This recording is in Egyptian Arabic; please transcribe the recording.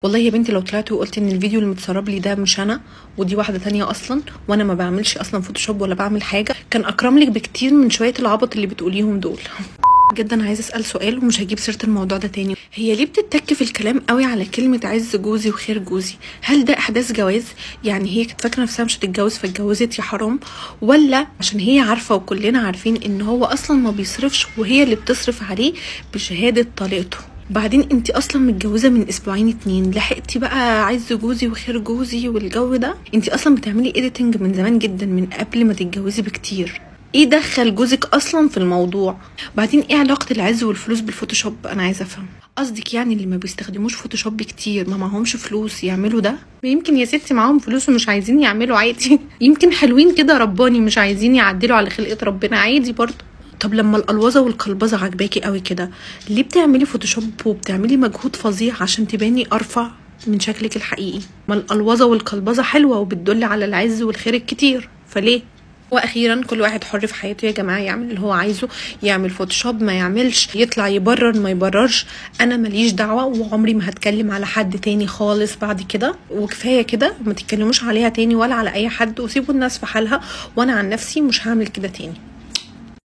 والله يا بنتي لو طلعتي وقلت ان الفيديو اللي متسرب لي ده مش انا ودي واحده تانية اصلا وانا ما بعملش اصلا فوتوشوب ولا بعمل حاجه كان اكرم لك بكتير من شويه العبط اللي بتقوليهم دول جدا عايزه اسال سؤال ومش هجيب سيره الموضوع ده تاني هي ليه بتتك في الكلام قوي على كلمه عز جوزي وخير جوزي هل ده احداث جواز يعني هي كانت فاكره نفسها مش هتتجوز فاتجوزت يا حرام ولا عشان هي عارفه وكلنا عارفين ان هو اصلا ما بيصرفش وهي اللي بتصرف عليه بشهاده طليقته بعدين انت اصلا متجوزه من اسبوعين اتنين لحقتي بقى عز جوزي وخير جوزي والجو ده انت اصلا بتعملي اديتنج من زمان جدا من قبل ما تتجوزي بكتير ايه دخل جوزك اصلا في الموضوع بعدين ايه علاقه العز والفلوس بالفوتوشوب انا عايزه افهم قصدك يعني اللي ما بيستخدموش فوتوشوب كتير ما معهمش فلوس يعملوا ده يمكن يا ستي معاهم فلوس ومش عايزين يعملوا عادي يمكن حلوين كده رباني مش عايزين يعدلوا على خلقه ربنا عادي برضه طب لما الالوظه والقلبظه عجباكي قوي كده ليه بتعملي فوتوشوب وبتعملي مجهود فظيع عشان تباني ارفع من شكلك الحقيقي ما الالوظه والقلبظه حلوه وبتدل على العز والخير الكتير فليه واخيرا كل واحد حر في حياته يا جماعه يعمل اللي هو عايزه يعمل فوتوشوب ما يعملش يطلع يبرر ما يبررش انا ماليش دعوه وعمري ما هتكلم على حد تاني خالص بعد كده وكفايه كده ما تتكلموش عليها تاني ولا على اي حد وسيبوا الناس في حالها وانا عن نفسي مش هعمل كده تاني